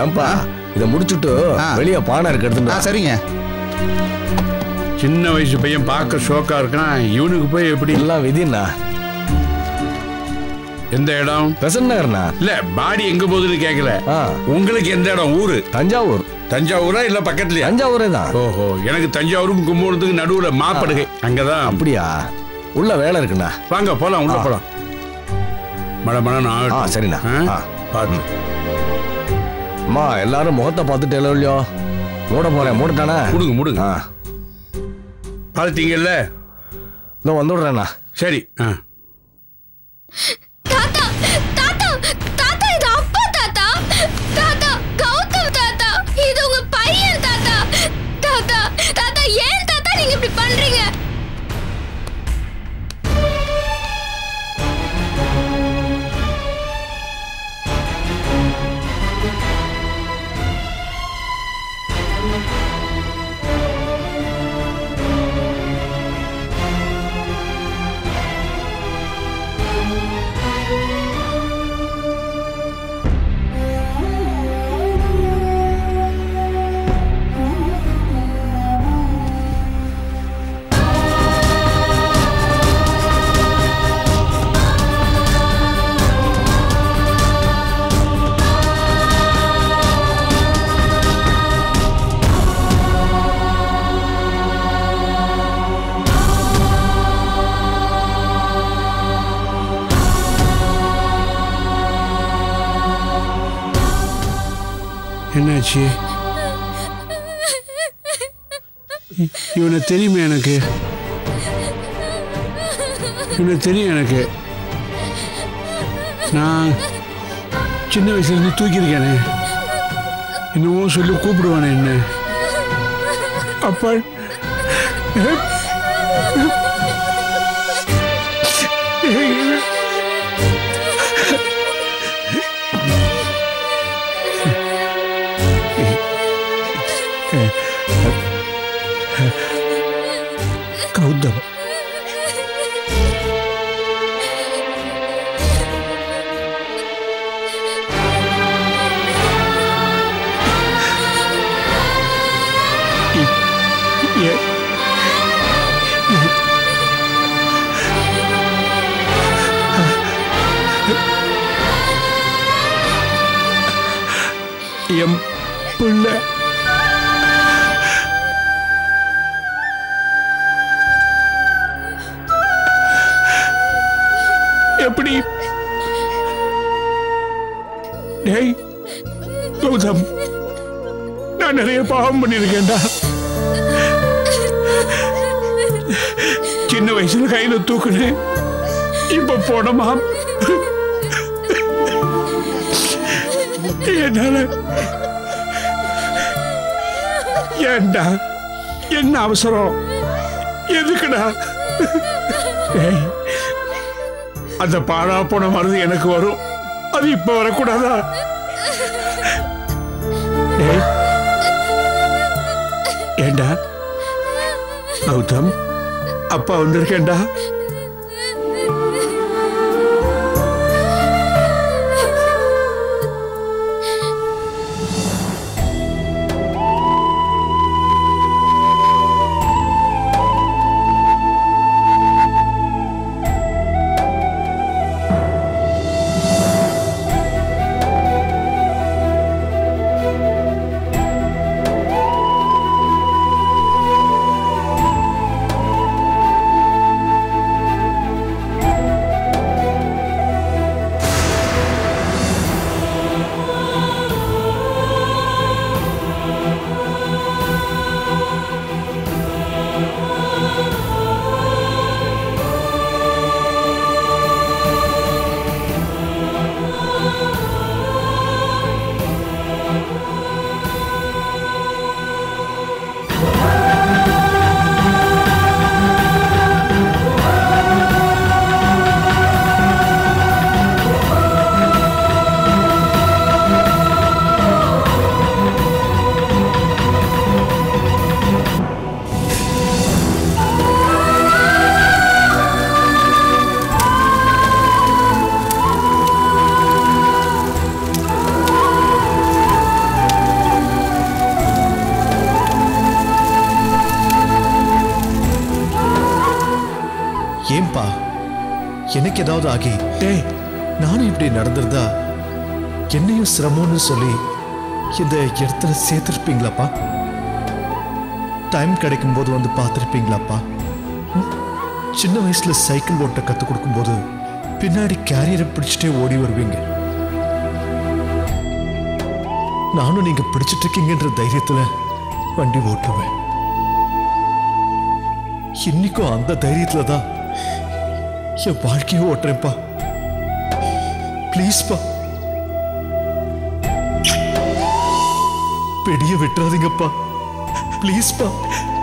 ஏன்பா இதை முடிச்சுட்டு ஆ. வெளியே பானை இருக்கு ஆ எடுத்துட்டு சரிங்க சின்ன வயசு பையன் பார்க்க ஷோக்கா இருக்கான் இவனுக்கு போய் எப்படி எல்லாம் விதிண்ணா எந்த இடம் பெசன்ட் நகர்ண்ணா இல்ல பாடி எங்க போகுதுன்னு கேட்கல ஆ உங்களுக்கு எந்த இடம் ஊரு தஞ்சாவூர் தஞ்சாவூரா இல்ல பக்கத்துலயா தஞ்சாவூரே தான் ஓஹோ எனக்கு தஞ்சாவூரும் கும்பகோணத்துக்கு நடுவுல மாப்படுகை அங்கதான் அப்படியா உள்ள வேலை இருக்குண்ணா வாங்க போலாம் உள்ள ஆ. போலாம் மழை மழை நான் ஆ சரிண்ணா ஆ பாத்து அம்மா எல்லாரும் முகத்தை பார்த்துட்டு இல்லையோ மூட போறேன் மூடட்டானே முடுங்க முடுங்க ஆ பாத்தீங்கல்ல இதோ வந்து விடுறேண்ணா சரி ஆ தாத்தா தாத்தா தாத்தா இது அப்பா தாத்தா தாத்தா கௌதம் தாத்தா இது உங்க பையன் தாத்தா தாத்தா தாத்தா ஏன் தாத்தா நீங்க இப்படி பண்றீங்க என்னாச்சு இ- இவனை தெரியுமே எனக்கு இவனை தெரியும் எனக்கு நான் சின்ன வயசுல இருந்து தூக்கியிருக்கேனே என்னவோ சொல்லி கூப்பிடுவானே என்ன அப்பா கௌதம் ஏ- எம் பிள்ளை எப்படி டேய் கௌதம் நான் நிறைய பாவம் பண்ணியிருக்கேன்டா சின்ன வயசுல கையில தூக்குனேன் இப்ப போனமா என்னால ஏன்டா என்ன அவசரம் எதுக்குடா டேய் அந்த பாழா போன மருந்து எனக்கு வரும் அது இப்ப வரக்கூடாதா டேய். ஏண்டா கௌதம் அப்பா வந்திருக்கேன்டா பா எனக்கு ஏதாவது ஆகி டேய் நானும் இப்படி நடந்திருந்தா என்னையும் சிரமம்னு சொல்லி இந்த இடத்துல சேர்த்திருப்பீங்களாப்பா டைம் கிடைக்கும் போது வந்து பார்த்துருப்பீங்களாப்பா ம்? சின்ன வயசுல சைக்கிள் ஓட்ட கற்றுக் கொடுக்கும்போது பின்னாடி கேரியரை பிடிச்சிட்டே ஓடி வருவீங்க நானும் நீங்க பிடிச்சிட்டு இருக்கீங்கன்ற தைரியத்துல வண்டி ஓட்டுவேன் இன்னைக்கும் அந்த தைரியத்துல தான் என் வாழ்க்கையை ஓட்டுறேன்ப்பா ப்ளீஸ்ப்பா பெரிய விட்டுறாதீங்கப்பா ப்ளீஸ்ப்பா